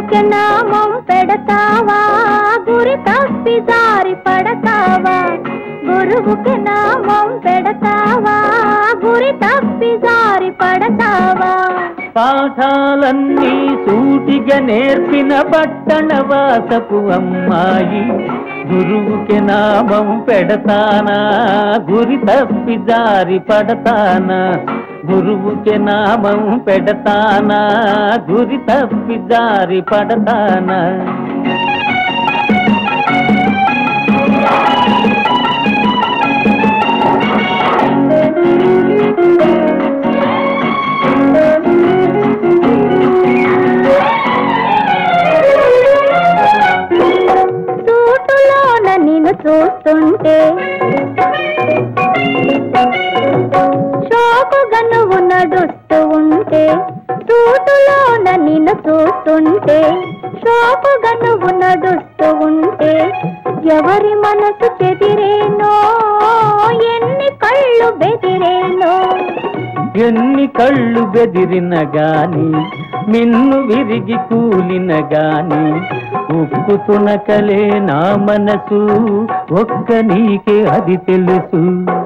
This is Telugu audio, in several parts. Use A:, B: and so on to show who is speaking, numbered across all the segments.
A: గురువుకి నామం పెడతావా గురి తప్పి జారి పడతావా గురువుకి నామం పెడతావా గురి తప్పి జారి పడతావా
B: పాఠాలన్నీ సూటిగా నేర్పిన పట్టణవాసపు అమ్మాయి గురువుకి నామం పెడతానా గురి తప్పి జారి పడతానా గురువుకి నామం పెడతానా గురి తప్పి జారి పడతానా
A: సూటులోన నిన్ను చూస్తుంటే షోకుగా నువ్వు నడుస్తూ ఉంటే సూటులోన నిన్ను చూస్తుంటే షోకుగా నువ్వు నడుస్తూ ఉంటే ఎవరి మనసు చెదిరేనో ఎన్ని కళ్ళు బెదిరేనో
B: ఎన్ని కళ్ళు బెదిరిన గాని మిన్ను విరిగి కూలిన గాని ఉప్పు తునకలే నా మనసు ఒక్క నీకే అది తెలుసు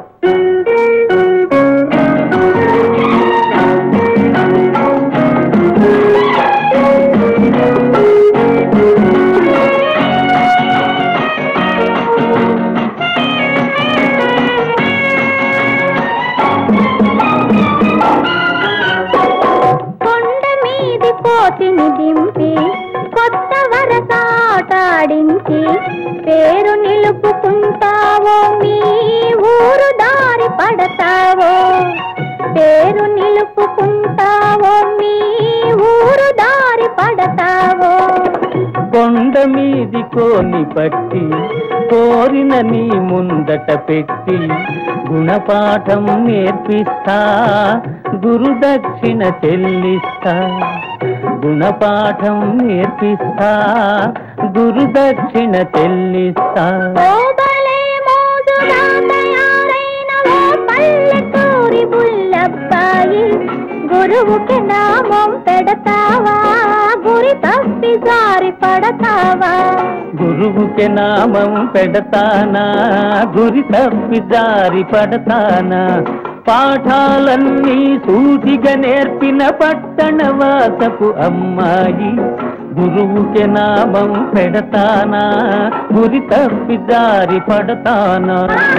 A: కొండ మీది కోతిని దింపి కొత్త వరసాటాడించి పేరు నిలుపుకుంటావో మీ ఊరు దారి పడతావో పేరు నిలుపుకుంటావో మీ ఊరు దారి పడతావో
B: కొండ మీది కోని పట్టి కోరిన నీ ముందట పెట్టి గుణపాఠం నేర్పిస్తా గురు దక్షిణ చెల్లిస్తా గుణపాఠం నేర్పిస్తా గురు దక్షిణ చెల్లిస్తా
A: ఓబలే మోజుగా తయారైన ఓ పల్లెటూరి బుల్లబ్బాయి గురువుకి నామం పెడతావా గురి తప్పి జారి పడతావా
B: గురువుకి నామం పెడతానా గురి తప్పి జారి పడతానా పాఠాలన్నీ సూటిగా నేర్పిన పట్టణవాసపు అమ్మాయి గురువుకి నామం పెడతానా గురి తప్పి జారి పడతానా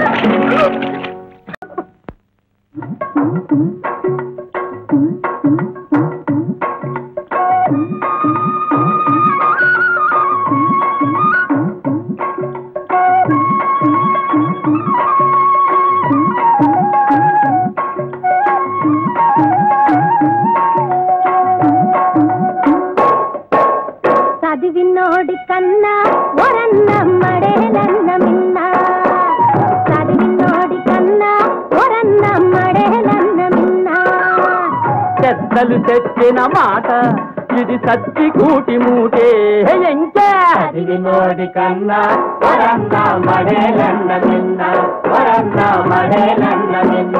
A: చదివినోడి కన్నా ఒరన్న మడేలన్న మిన్న చదివినోడి కన్నా ఒరన్న మడేలన్న మిన్న
B: పెద్దలు తెచ్చిన మాట ఇది సత్తి కూటి మూటే ఇంకా నోడి కన్నా వరన్న మడేలన్న నిన్న వరన్న మడేలన్న నిన్న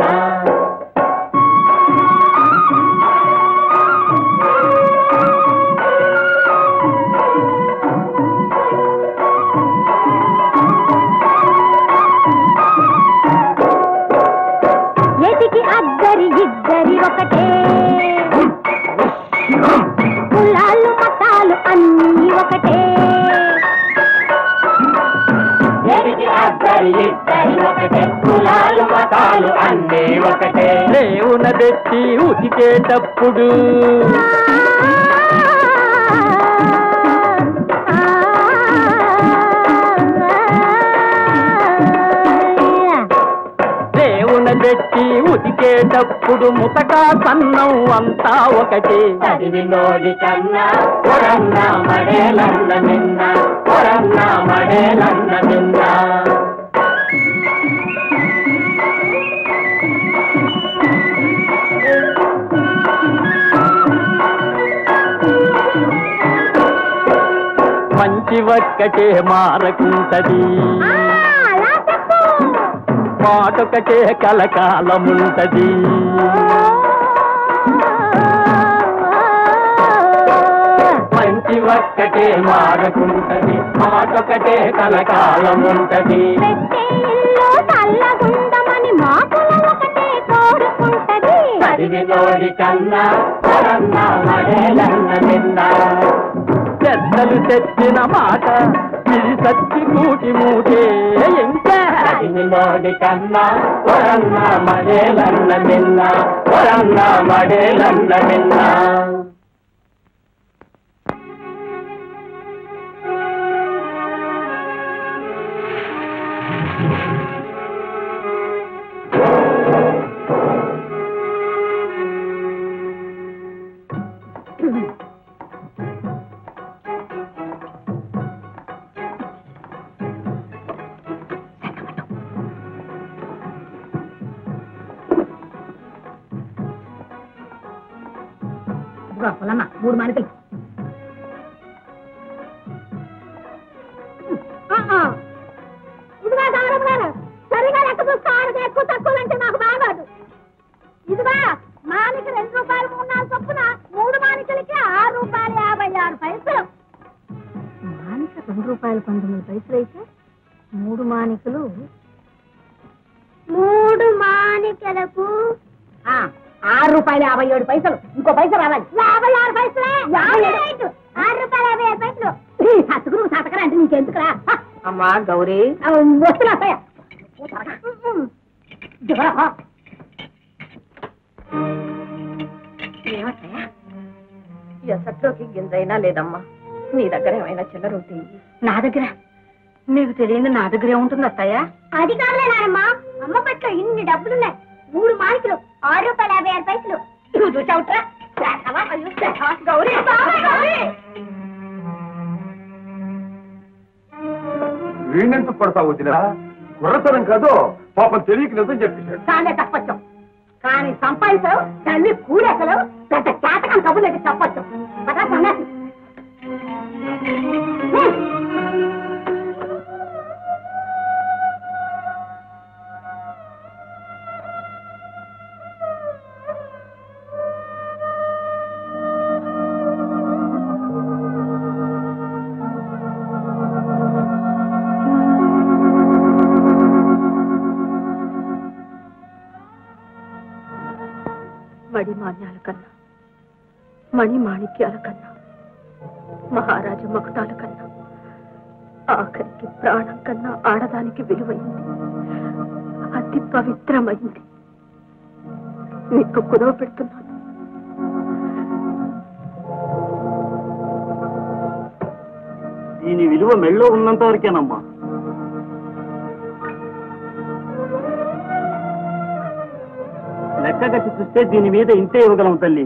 A: ఎదిగి అద్దరి ఇద్దరి ఒకటే కులాలు మతాలు అన్నీ ఒకటే
B: కులాలు మతాలు అన్నీ ఒకటే రేవున తెచ్చి ఉతికేటప్పుడు దేవున పెట్టి ఉతికేటప్పుడు ముతకా సన్నం అంతా ఒకటి చదివినోడి కన్నా పొరన్న మడేలన్న నిన్న పొరన్న మడేలన్న నిన్న మంచి ఒక్కటే మారకుంటది
A: అలా చెప్పు
B: మాటొకటే కలకాలముంటది మంచి ఒక్కటే మారకుంటది మాటొకటే కలకాలం ఉంటది
A: పెట్టే ఇల్లు చల్లగుండమని మాటల ఒకటే కోరుకుంటది
B: చదివినోడి కన్నా పొరన్న మడేలన్న నిన్న పెద్దలు తెచ్చిన మాట ఇది సత్తి కూటి మూటే ఇంకా చదివినోడి కన్నా పొరన్న మడేలన్న నిన్న పొరన్న మడేలన్న నిన్న
A: పొలమ్మ మూడు మానికలు ఇదిగా గౌరవ్ గారు సరిగా లెక్క చూస్తే ఆరుగా ఎక్కువ తక్కువ అంటే నాకు బాగాదు ఇదిగా మానిక రెండు రూపాయలు మూడు నాలుగు చొప్పున మూడు మానికలకి ఆరు రూపాయలు యాభై ఆరు పైసలు మానిక రెండు రూపాయలు పంతొమ్మిది పైసలు అయితే మూడు మానికలు మూడు మానికలకు ఆరు రూపాయలు యాభై ఏడు పైసలు ఇంకో పైసలు రావాలి యాభై ఆరు పైసలే ఆరు రూపాయలు యాభై ఆరు పైసలు సతుకురు సతకరా అంటే నీకెందుకురా
C: అమ్మా గౌరీ
A: వస్తున్నా అత్తయ్య. దిగరా.
C: ఏమత్తయ్య ఎసట్లోకి గింజైనా లేదమ్మా నీ దగ్గర ఏమైనా చిల్లర ఉంటే
A: నా దగ్గర
C: నీకు తెలియదు నా దగ్గర ఏముంటుంది అత్తయ్య
A: అది కాదులే నాయనమ్మా అమ్మ పట్ల ఇన్ని డబ్బులున్నాయి మూడు మానికలు ఆరు రూపాయలు యాభై ఆరు పైసలు నువ్వు చూసావుట్రా గౌరీ గౌరీ
D: వీణెందుకు కొడతావు వదినా కుర్రతనం కాదు పాపం తెలియక నిజం చెప్పేశాడు
A: చాలే చెప్పచ్చు కానీ సంపాదించవు తల్లి కూడెక్కలు పెద్ద చేతకం కబుర్లు అయితే చెప్పచ్చు కదా సన్నాసి హ్మ్.
C: మడి మాన్యాల కన్నా మణి మాణిక్యాల కన్నా మహారాజు మకుటాల కన్నా ఆఖరికి ప్రాణం కన్నా ఆడదానికి విలువైంది అతి పవిత్రమైంది నీకు కుదవ పెడుతున్నాను
B: దీని విలువ మెళ్ళో ఉన్నంత వరకేనమ్మా లెక్క కట్టి చూస్తే దీని మీద ఇంతే ఇవ్వగలం తల్లి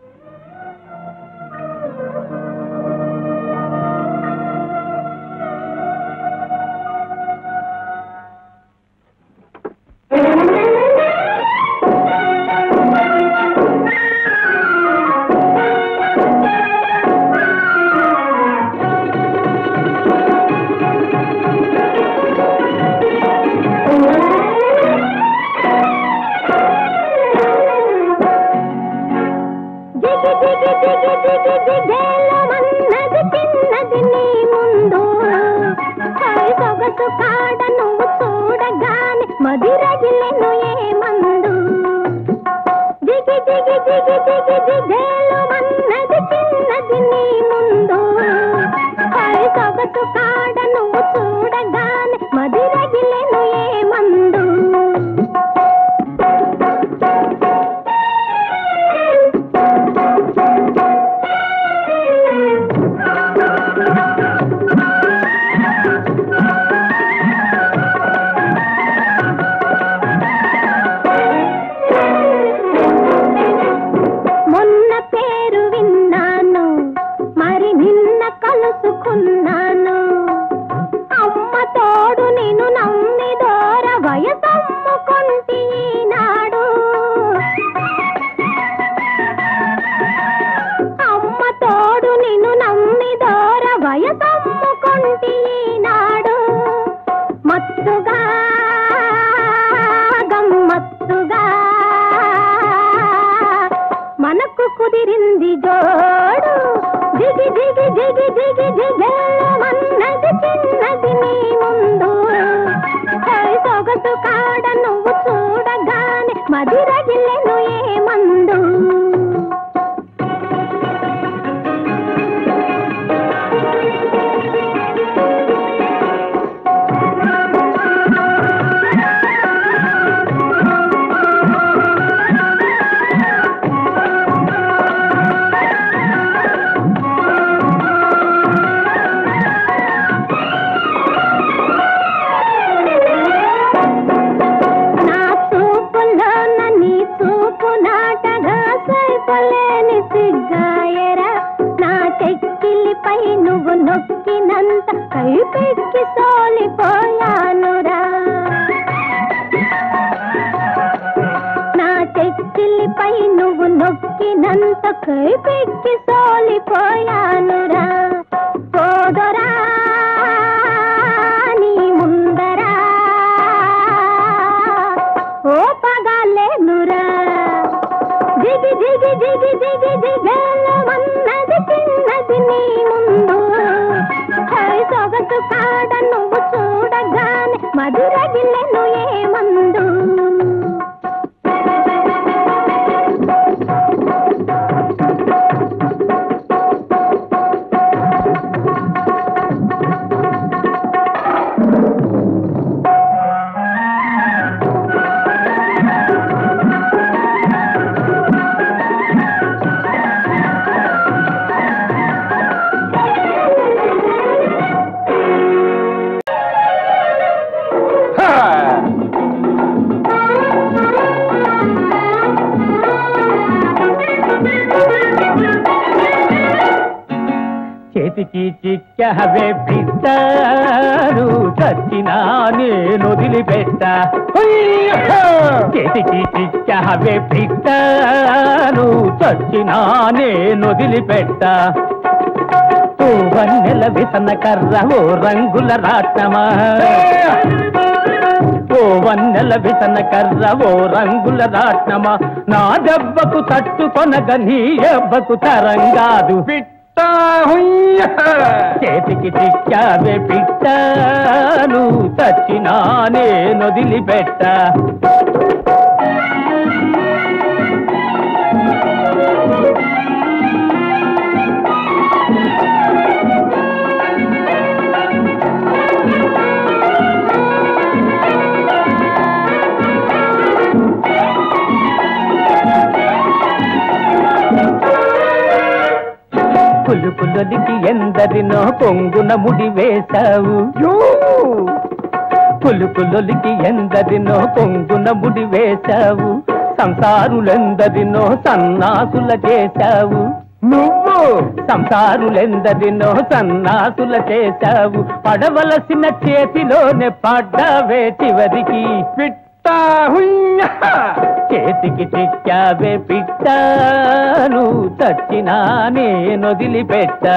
A: జిగి జిగి జిగి జిగి జిగేలమన్నది చిన్నది నీ ముందు హై సొగసు కాడ నువ్వు చూడగానే మదిరగిలెను ఏ మందు జిగి జిగి జిగి జిగి జిగేలమన్నది చిన్నది నీ ముందు హై సొగసు కాడ నువ్వు చూడగానే మదిరగిలెను ఏ మందు మొన్న పేరు విన్నాను మరి నిన్న కలుసుకున్నాను అమ్మ తోడు నేను నమ్మి దూర వయసమ్ముకొంటి ఈనాడు అమ్మ తోడు నిన్ను నమ్మి దూర వయసమ్ముకొంటి ఈనాడు మత్తుగా గమ్మత్తుగా మనకు కుదిరింది జోడు జిగి జిగి జిగి జిగి జిగి జిగేమన్నది చిన్నది నీ ముందు హై సొగసు కాడ నువ్వు చూడగానే మదిరగిల్లెను ఏమందు నా చూపులోన నీ చూపు నాటగా సైపలేని సిగ్గాయరా నా చెక్కిలిపై నువ్వు నొక్కినంత కైపెక్కి సోలిపోయానురా నా చెక్కిలిపై నువ్వు నొక్కినంత కైపెక్కి సోలిపోయానురా పోదరా నీ ముందరా ఓ పగాలేనురా జిగి జిగి జిగి జిగి జిగేలమన్నది చిన్నది నీ ముందు హై సొగసు కాడ నువ్వు చూడగానే మధురగిల్లెను ఏమందు
B: చేతికి చిక్కవే పిట్టారు చచ్చినా నేను వదిలిపెట్ట చేతికి చిక్కవే పిట్టారు చచ్చినా నేను వదిలిపెట్ట ఓ వన్నెల విసన కర్ర ఓ రంగుల రాట్నమా ఓ వన్నెల విసన కర్ర ఓ రంగుల రాట్నమా నా దెబ్బకు తట్టుకొనగ నీ దెబ్బకు తరంగాదు పిట్ట చేతికి చిక్కావే పిట్టాను చచ్చినా నేను వదిలిపెట్ట పులుపులొలికి ఎందరినో పొంగున ముడి వేశావు పులుపులొలికి ఎందరినో పొంగున ముడి వేశావు సంసారులెందరినో సన్నాసుల చేశావు నువ్వు సంసారులెందరినో సన్నాసుల చేశావు పడవలసిన చేతిలోనే పడ్డావే చివరికి పిట్టా హుయ్యా చేతికి చిక్కావే పిట్టాను చచ్చినా నేను వదిలిపెట్ట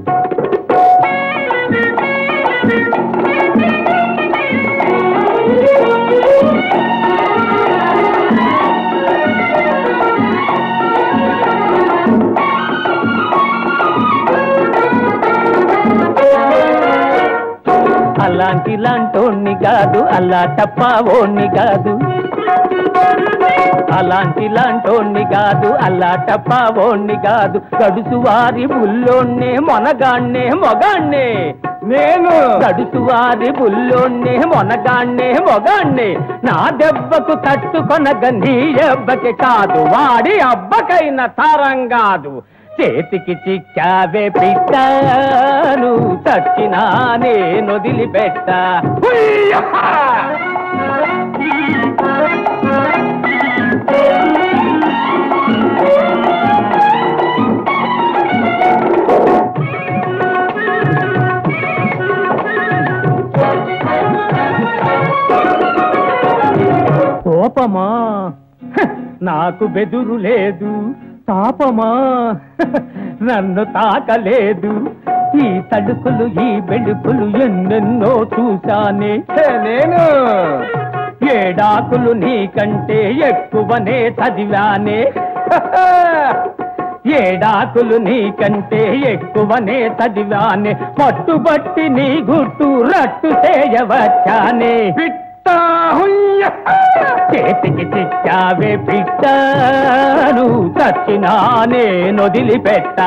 B: అలాంటి లాంటోణ్ణి కాదు అల్లా టప్పావోణ్ణి కాదు అలాంటి లాంటోణ్ణి కాదు అల్లా టప్పావోణ్ణి కాదు గడుసు వారి బుల్లోన్నే మొనగాన్నే మొగాన్నే నేను గడుసు వారి బుల్లోన్నే మొనగాన్నే మొగాన్నే నా దెబ్బకు తట్టుకొనగ నీ దెబ్బకి కాదు వాడి అబ్బకైన తరం కాదు చేతికి చిక్కావే పిట్టాను చచ్చినా నేను వదిలిపెట్ట హుయ్యా! కోపమా హ, నాకు బెదురు లేదు తాపమా హ, నన్ను తాకలేదు ఈ తడుకులు ఈ బెడుకులు ఎన్నెన్నో చూశానే హే, నేను ఏడాకులు నీకంటే ఎక్కువనే చదివానే హ, హ. ఏడాకులు నీకంటే ఎక్కువనే చదివానే పట్టుబట్టి నీ గుట్టు రట్టు చేయవచ్చానే
D: పిట్టా హుయ్య!
B: చేతికి చిక్కావే పిట్టను చచ్చినానే నొదిలిపెట్ట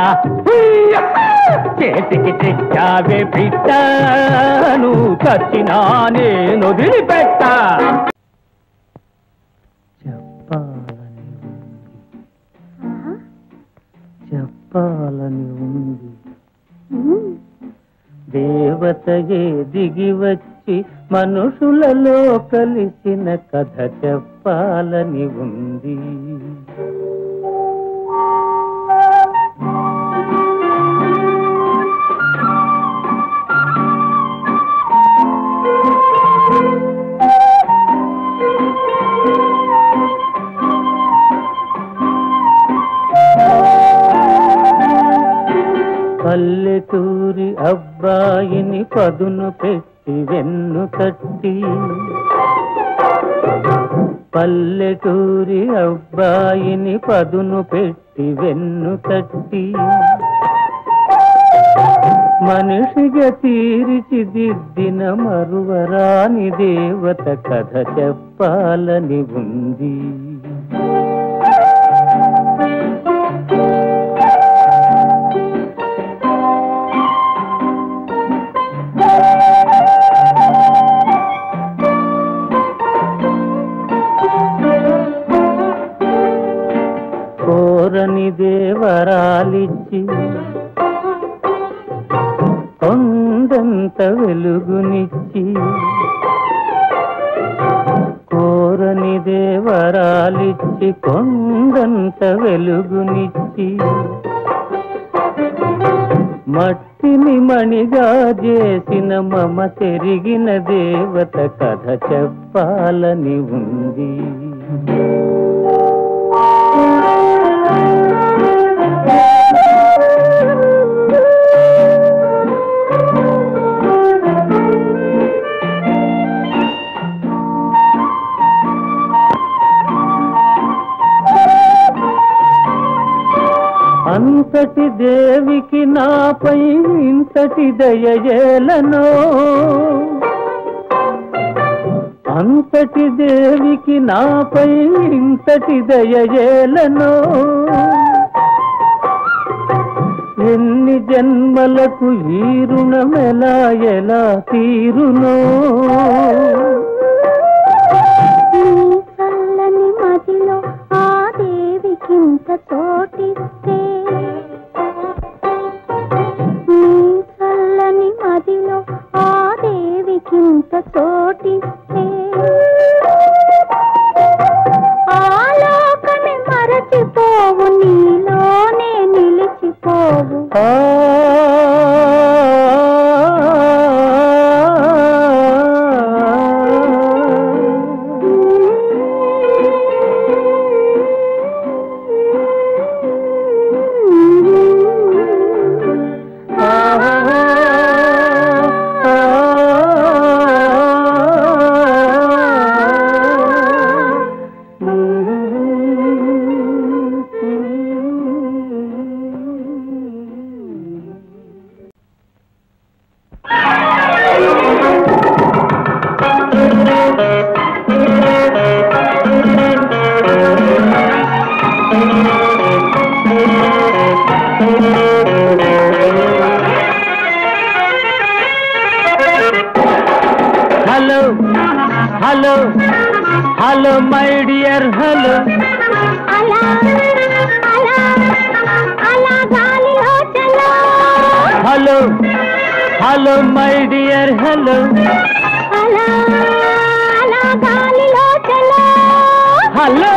B: చేతికి చిక్కావే పిట్టను చచ్చినానే నొదిలిపెట్ట చెప్పాలని ఉంది చెప్పాలని ఉంది దేవతయే దిగి వచ్చి మనుషులలో కలిసిన కథ చెప్పాలని ఉంది పల్లెటూరి అబ్బాయిని పదును పెట్టి వెన్ను తట్టి పల్లెటూరి అబ్బాయిని పదును పెట్టి వెన్ను తట్టి మనిషిగా తీర్చిదిద్దిన మరువరాని దేవత కథ చెప్పాలని ఉంది కోరని దేవరాలిచ్చి కొండంత వెలుగునిచ్చి కోరని దేవరాలిచ్చి కొండంత వెలుగునిచ్చి మట్టిని మణిగా చేసిన మమ తెరిగిన దేవత కథ చెప్పాలని ఉంది అంతటి దేవికి నాపై ఇంతటి దయజేలనో అంతటి దేవికి నాపై ఇంతటి దయజేలనో ఎన్ని జన్మలకు ఈ రుణమెలా ఎలా తీరునో
A: నీ చల్లని మదిలో ఆ దేవికింత చోటిస్తే నీ చల్లని మదిలో ఆ దేవికింత చోటిస్తే ఆలోకమే మరచిపోవు నీలోనే నిలిచిపోవు
B: ఆ hello hello hello my dear hello
A: అలా అలా అలా గాలిలో చలో
B: hello hello my dear hello
A: అలా అలా గాలిలో చలో
B: హలో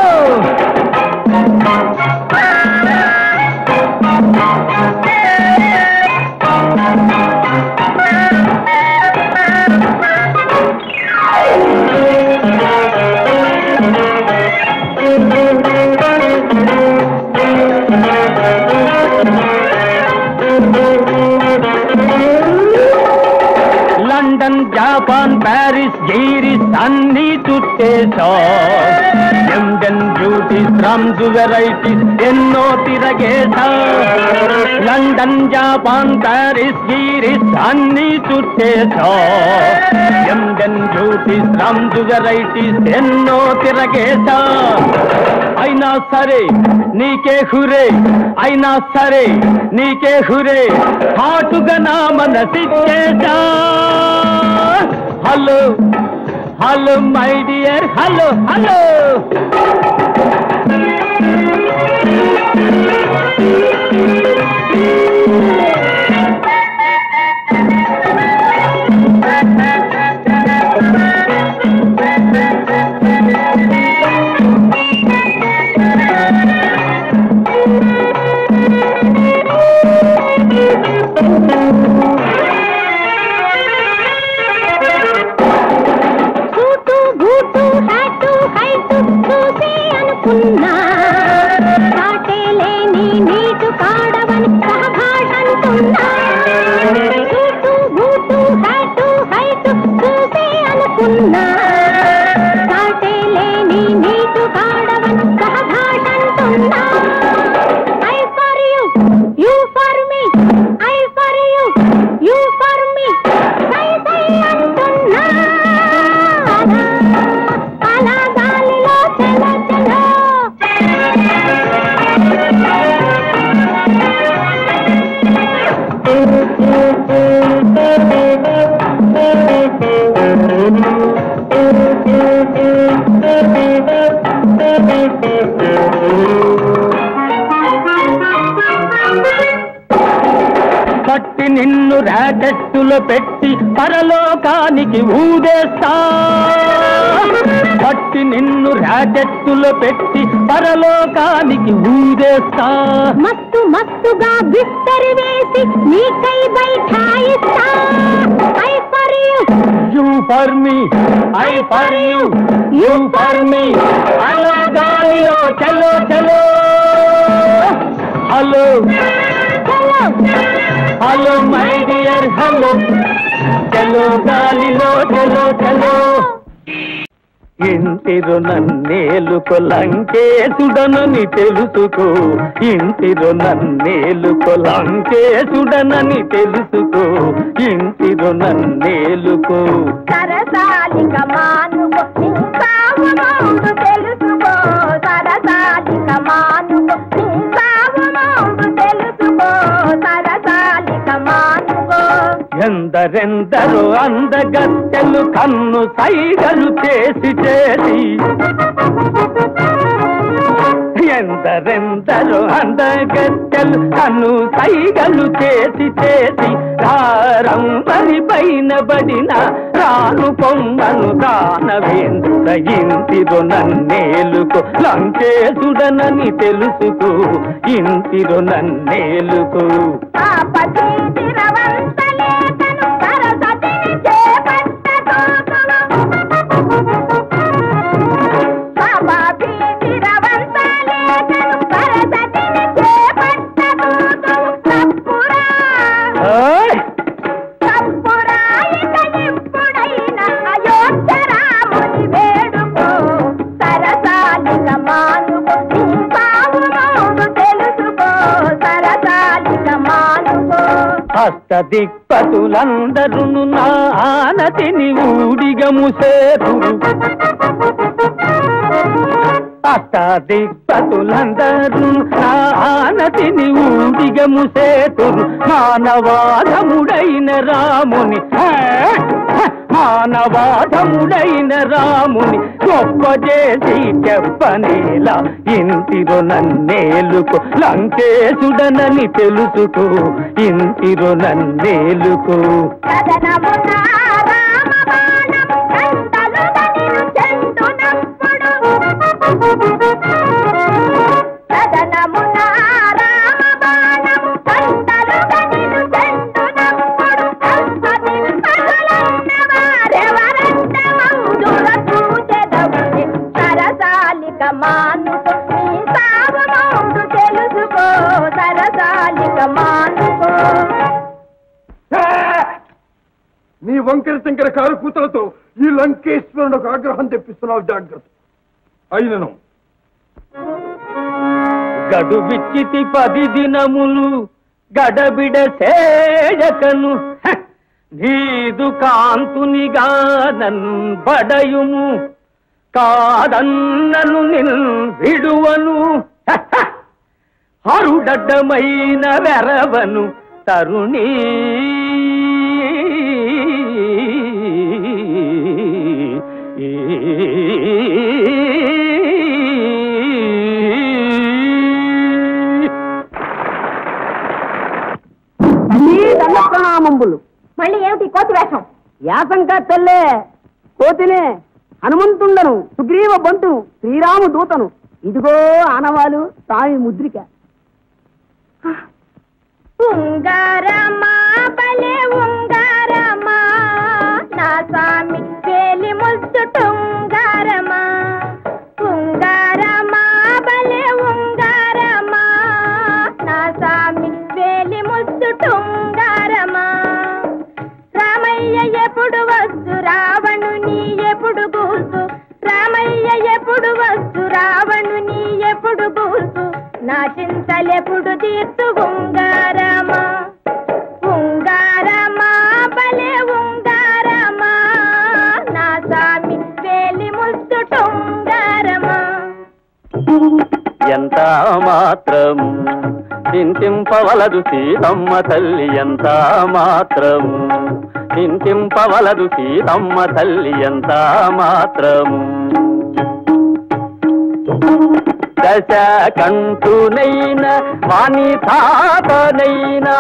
B: లండన్ జపాన్ ప్యారిస్ గీరిస్ అన్ని చుట్టూ చుట్టేశా ఎండెన్ బ్యూటీస్ రామ్జు వెరైటీస్ ఎన్నో తిరగేశా లండన్ జపాన్ ప్యారిస్ గీరిస్ అన్ని చుట్టేశా ఎండెన్ బ్యూటీస్ రామ్జు వెరైటీస్ ఎన్నో తిరగేశా అయినా సరే నీకే హురే అయినా సరే నీకే హురే హాటుగా నా మనసిచ్చేశా hello hello my dear hello hello
A: suit boot hat height చూసి అనుకున్నా కాటే లేని నీటు కాడవని సహభాషంటున్నా సూటు బూటు హ్యాటు హైటు చూసి అనుకున్నా కాటే లేని నీటు కాడవని సహభాషంటున్నా I for you you for me I for you you for me సై సై అంటున్నా అలా అలా గాలిలో చల చలో
B: పట్టి నిన్ను రాకెట్టులో పెట్టి పరలోకానికి ఊదేస్తా పట్టి నిన్ను రాకెట్టులో పెట్టి పరలోకానికి ఊదేస్తా
A: మస్తు మస్తుగా బిస్తరి వేసి నీకై బైఠాయిస్తా I for you
B: you for me I for you you for me అలా గాలిలో చలో చలో హలో
A: చలో
B: హలో మై డియర్ హలో చలో గాలిలో చలో చలో ఇంటిరు నన్నేలుకో లంకేసుడనని తెలుసుకో ఇంటిరు నన్నేలుకో లంకేసుడనని తెలుసుకో ఇంటిరు నన్నేలుకో
A: సరసాలిక మానుకో నీ సావు మౌడు తెలుసుకో సరసాలిక మానుకో నీ సావు మౌడు తెలుసుకో సరసాలిక మానుకో
B: ఎందరెందరో అందగత్తెలు కన్ను సైగలు చేసి చేసి ఎందరెందరో అందగత్తెలు కన్ను సైగలు చేసి చేసి రారంబరి పైన బడిన రాను పొమ్మను దానవేంద్రుడ ఇంటిరో నన్నేలుకో లంకేసుడనని తెలుసుకో ఇంటిరో నన్నేలుకో
A: ఆపతి తిరవంతలేతను సరసతిని చేపట్టతోతును ఆపతి తిరవంతలేతను సరసతిని చేపట్టతోతును తప్పురా
B: ఓయ్!
A: తప్పురా ఇక ఇప్పుడైనా అయోధ్య రాముని వేడుకో సరసాలిక మానుకో నీ సావు మౌడు తెలుసుకో సరసాలిక మానుకో
B: అష్ట దిక్పతులందరును నా ఆనతిని ఊడిగము సేతురు అష్ట దిక్పతులందరూ నా ఆనతిని ఊడిగము సేతురు మానవాధముడైన రాముని హే! హే! మానవాధముడైన రాముని గొప్ప చేసి చెప్పనేలా ఇంటిరో నన్నేలుకో లంకేశుడనని తెలుసుకో ఇంటిరో నన్నేలుకో
A: కదనమున రామ బాణం కంటలుగా నిన్ను చెందునప్పుడు కదనమున రామ బాణం కంటలుగా నిన్ను చెందునప్పుడు అంతదింపగలన్న వారెవరంట మౌజుల చూచెదవుని సరసాలిక మానుకో నీ సాగు మౌడు తెలుసుకో సరసాలిక మానుకో
D: నీ వంకర శంకర కారు కూతలతో ఈ లంకేశ్వరుడు ఆగ్రహం తెప్పిస్తున్నావు జాగ్రత్త అయినను
B: గడువిచ్చితి పది దినములు గడబిడ చేయకను హ! నీదు కాంతునిగా నన్ బడయుము కాదన్నను నిన్ విడువను హ! హ! హరుడడ్డమైన వెరవను తరుణీ
E: ప్రణామంబులు
A: మళ్ళీ ఏమిటి కోతి వేషం
E: యాసంకా తెల్లే కోతినే హనుమంతుండను సుగ్రీవ బంటు శ్రీరాము దూతను ఇదిగో ఆనవాలు స్వామి ముద్రిక
A: ఉంగారమా బలే ఉంగారమా నా స్వామి వేలి ముద్దుటుంగారమా ఉంగారమా బలే ఉంగారమా నా స్వామి వేలి ముద్దుటుంగారమా రామయ్య ఎప్పుడు వస్తు రావణుని ఎప్పుడు గూసు రామయ్య ఎప్పుడు వస్తు రావణుని ఎప్పుడు గూసు నా చింతలెప్పుడు తీర్చు ఉంగారమా ఉంగారమా బలే ఉంగారమా నా స్వామి వేలి ముద్దుటుంగారమా
B: ఎంత మాత్రం చింతింపవలదు సీతమ్మ తల్లి ఎంత మాత్రం చింతింపవలదు సీతమ్మ తల్లి ఎంత మాత్రము దశ కంటునైన వాణి తాతనైనా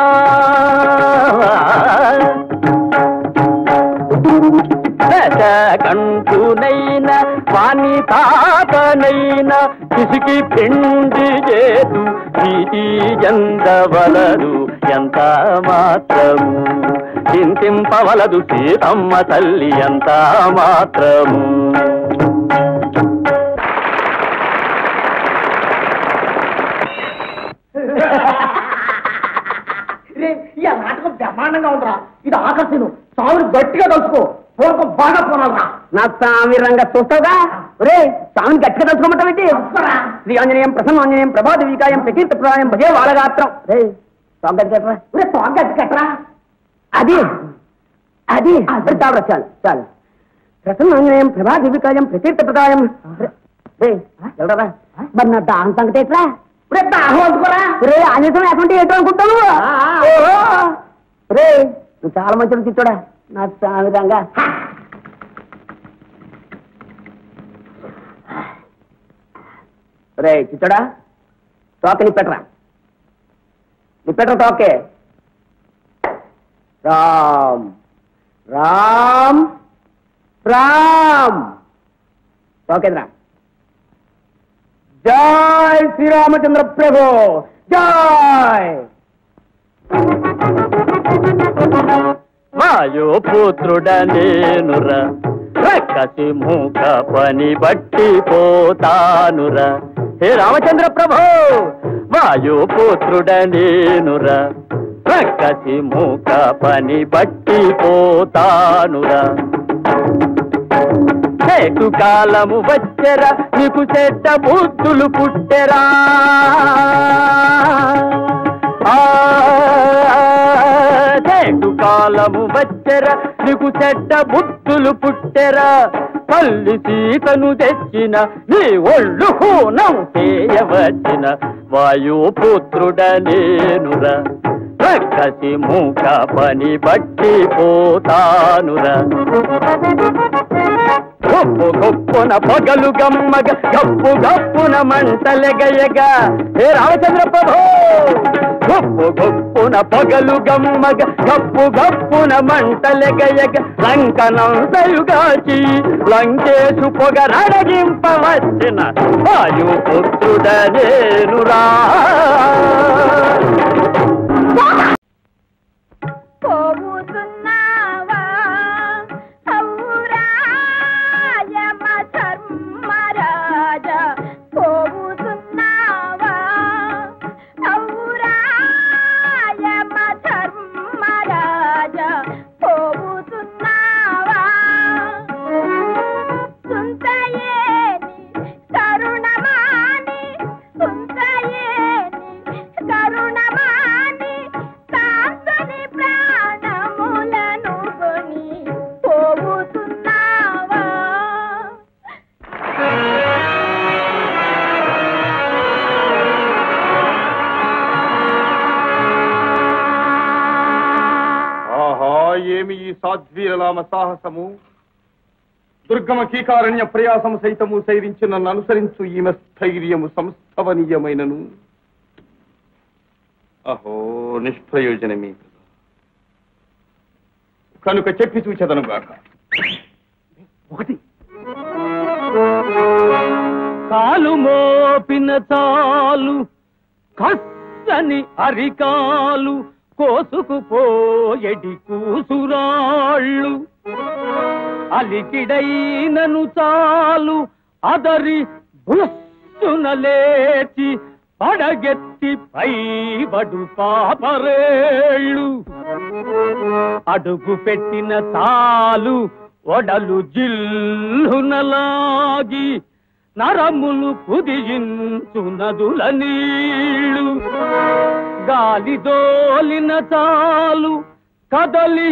B: దశ కంటునైన వాణి తాతనైన పిసికి పిండి చేదు ప్రీతి ఎందవలదు ఎంత మాత్రము చింతింపవలదు సీతమ్మ తల్లి ఎంత మాత్రము
E: ఈ నాటకం బ్రహ్మాండంగా ఉందిరా ఇది ఆకర్షణ స్వామిని గట్టిగా తలుచుకో పూర్వకం బాగా పోనాలరా నా స్వామి రంగ చూస్తావుగా ఒరే స్వామిని గట్టిగా తలుచుకోమంటావేంటి శ్రీ ఆంజనేయం ప్రసన్న ఆంజనేయం ప్రభాత వికాయం ప్రకీర్తి ప్రాయం భజే వాళ్ళగాత్రం రే స్వామి గట్టి కట్టరా ఒరే స్వామి గట్టి కట్టరా అది అది చాలు చాలు చాలు ప్రసన్న ఆంజనేయం ప్రభాత వికాయం ప్రకీర్తి ప్రదాయం రే ఎవడరా మరి నా దాహం సంగతి ఎట్లా రే దాహం అందుకోరా రే ఆంజనేయం అటువంటి ఏంటో అనుకుంటాను ఓహో. రే నువ్వు చాలా మంచి చిచ్చోడా నా చాలా విధంగా రే చిచ్చోడా తోక నిప్పెట్రా నిప్పెట్రా తోకే రామ్ రామ్ రామ్ తోకేద్రా జై శ్రీరామచంద్ర ప్రభు జై
B: మాయో పుత్రుడ నేనురా రక్కసి మూక పని బట్టి పోతానురా హే రామచంద్ర ప్రభు వాయు పుత్రుడ నేనురా రక్కసి మూక పని బట్టి పోతానురా చెట్టు కాలము వచ్చెరా నీకు చెడ్డ బుద్ధులు పుట్టెరా ఆ, చెట్టు కాలము వచ్చెరా నీకు చెడ్డ బుద్ధులు పుట్టెరా తల్లి సీతను తెచ్చిన నీ ఒళ్ళు హూనం చేయవచ్చిన వాయుపుత్రుడ నేనురా రక్కసి మూక పని బట్టి పోతానురా గొప్పు గొప్పున పొగలు గమ్మగ గప్పు గప్పున మంటలెగయగా హే రామచంద్ర ప్రభు గొప్పు గొప్పున పొగలు గమ్మగ గప్పు గప్పున మంటలెగయగ లంకనంతయుగాచి లంకేశు పొగరడగింపవచ్చిన వాయుపుత్రుడ నేనురా
A: పోవుతున్నావా ఔరా యమ ధర్మరాజా పోవుతున్నావా ఔరా యమ ధర్మరాజా పోవుతున్నావా
D: సాధ్వీరలామ సాహసము దుర్గమ కీకారణ్య ప్రయాసము సైతము సైరించి నన్ను అనుసరించు ఈమె స్థైర్యము సంస్థవనీయమైనను అహో నిష్ప్రయోజనమే కదా. కనుక చెప్పి చూచెదను గాక
E: ఒకటి
B: కాలు మోపిన చాలు కස්සని అరికాలు కోసుకుపోయడి కూసురాళ్ళు అలికిడైనను చాలు అదరి బుస్సున లేచి పడగెత్తి పైబడు పాపరేళ్ళు అడుగు పెట్టిన చాలు ఒడలు జిల్లునలాగి నరములు కుదియించు నదుల నీళ్ళు గాలి దోలిన చాలు కదలి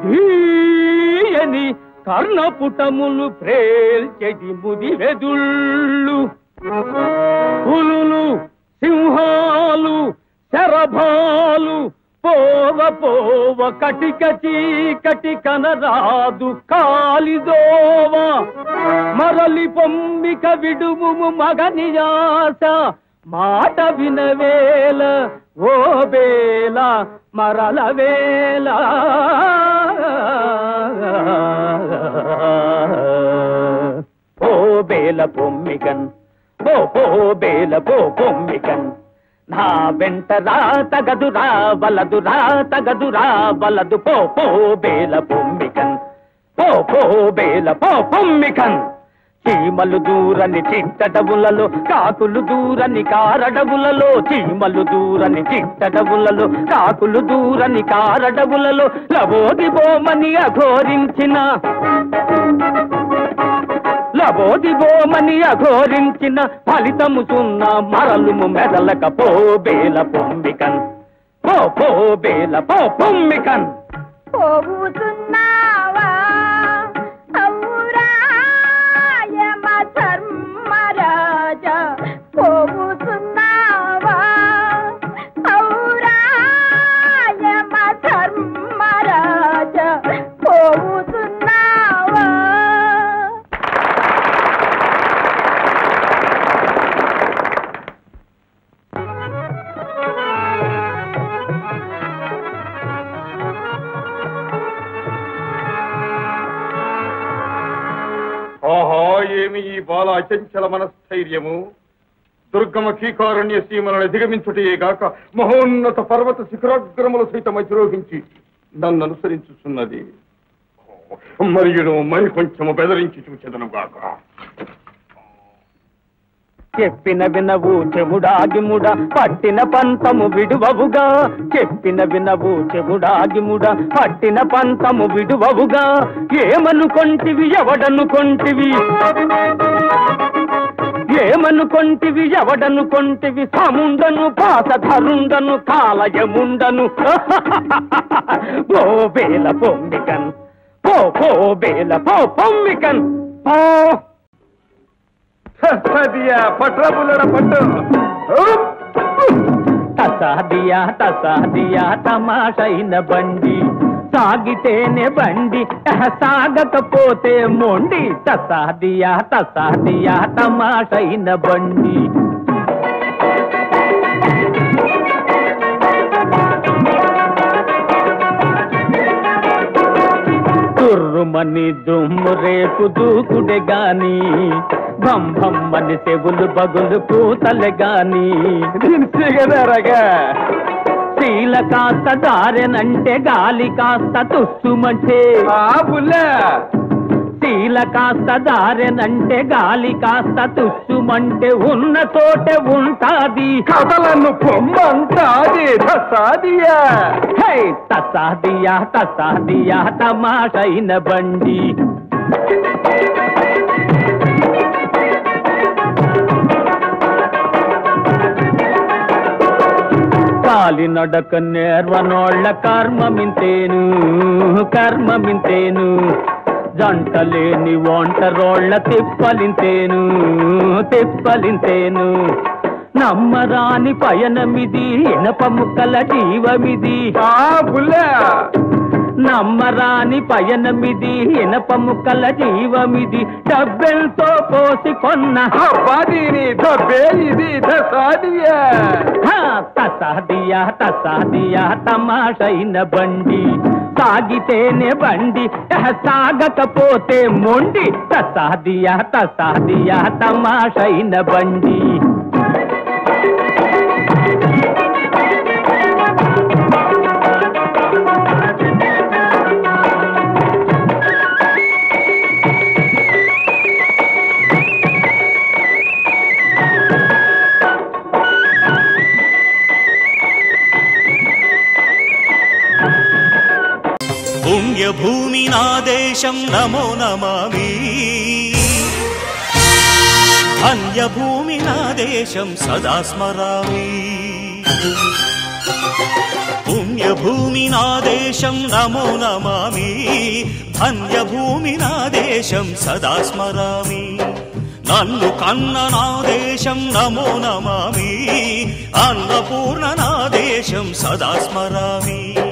B: ధీయని కర్ణపుటములు ప్రేల్చెడి ముది వెదుళ్ళు పులులు సింహాలు శరభాలు పోవ పోవ కటిక చీకటి కనరాదు కాలిదోవ మరలి పొమ్మిక విడుము మగనియాస మాట వినవేల ఓ బేల మరల వేల ఓ బేల పొమ్మికన్ పో పో బేల పో పొమ్మికన్ నా వెంట రా తగదురా వలదురా తగదురా వలదు పో పో బేల పొమ్మికన్ పో పో బేల పో పొమ్మికన్ చీమలు దూరని చిట్టడవులలో కాకులు దూరని కారడవులలో చీమలు దూరని చిట్టడవులలో కాకులు దూరని కారడవులలో లవోది బోమని అఘోరించిన లబోదిబోమని అఘోరించిన ఫలితము సున్న మరలుము మెదలక పో బేల పొమ్మికన్ పో పో బేల పో పొమ్మికన్
A: పోవుతున్నావా ఔరా యమ ధర్మరాజ పోవుతున్నావా ఔరా యమ ధర్మరాజ పోవుతున్నావా
D: ఆహా ఏమి ఈ బాల అచంచల మనస్థైర్యము దుర్గమ కీకారణ్య సీమలను దిగమించుటయే గాక మహోన్నత పర్వత శిఖరాగ్రములు సైతం అధిరోహించి నన్ను అనుసరించుచున్నది మరియు మరి కొంచెము బెదరించి చూచెదను గాక
B: చెప్పిన వినవు చెముడాగిముడ పట్టిన పంతము విడువవుగా చెప్పిన వినవు చెముడాగిముడ పట్టిన పంతము విడువవుగా ఏమనుకొంటివి ఎవడనుకొంటివి ఏమనుకొంటివి ఎవడనుకొంటివి సముండను పాసధరుండను కాలయముండను పో బేల పొమ్మికన్ పో పో బేల పో పొమ్మికన్ పో
D: పట్రబుల్లడ పట్టు
B: తసాదియా తసాదియా తమాషైన బండి సాగితేనే బండి అహ, సాగకపోతే మొండి తసాదియా తసాదియా తమాషైన బండి తుర్రుమని దుమ్ము రేపు దూకుడే గాని భంభమ్మని చెవులు బగులు పూతలే గాని
D: దిన్సిగదరగా
B: శీల కాస్త దారెనంటే గాలి కాస్త తుస్సుమంటే
D: ఆ బుల్లె
B: శీల కాస్త దారెనంటే గాలి కాస్త తుస్సుమంటే ఉన్న చోటే ఉంటాది
D: కథలను పొమ్మంతా అది సాదియా
B: హే తసాదియా తసాదియా తమాషైన బండి కాలి నడక నేర్వనోళ్ళ కర్మమింతేను కర్మమింతేను జంటలేని ఒంటరోళ్ళ తిప్పలింతేను తిప్పలింతేను నమ్మరాని పయనమిది ఇనప ముక్కల జీవమిది
D: ఆ బుల్లె
B: నమ్మరాని పయనమిది ఇనప ముక్కల జీవమిది డబ్బెంతో పోసి కొన్న
D: అబ్బా దీని దబ్బే ఇది దసాదియా
B: హా, తసాదియా తసాదియా తమాషైన బండి సాగితేనే బండి ఎహ, సాగకపోతే మొండి తసాదియా తసాదియా తమాషైన బండి
F: పుణ్యభూమి నా దేశం నమో నమామి అన్యభూమి నా దేశం సదా స్మరామి పుణ్యభూమి నా దేశం నమో నమామి ధన్యభూమి నా దేశం సదా స్మరామి నన్ను కన్న నా దేశం నమో నమామి అన్నపూర్ణ నా దేశం సదా స్మరామి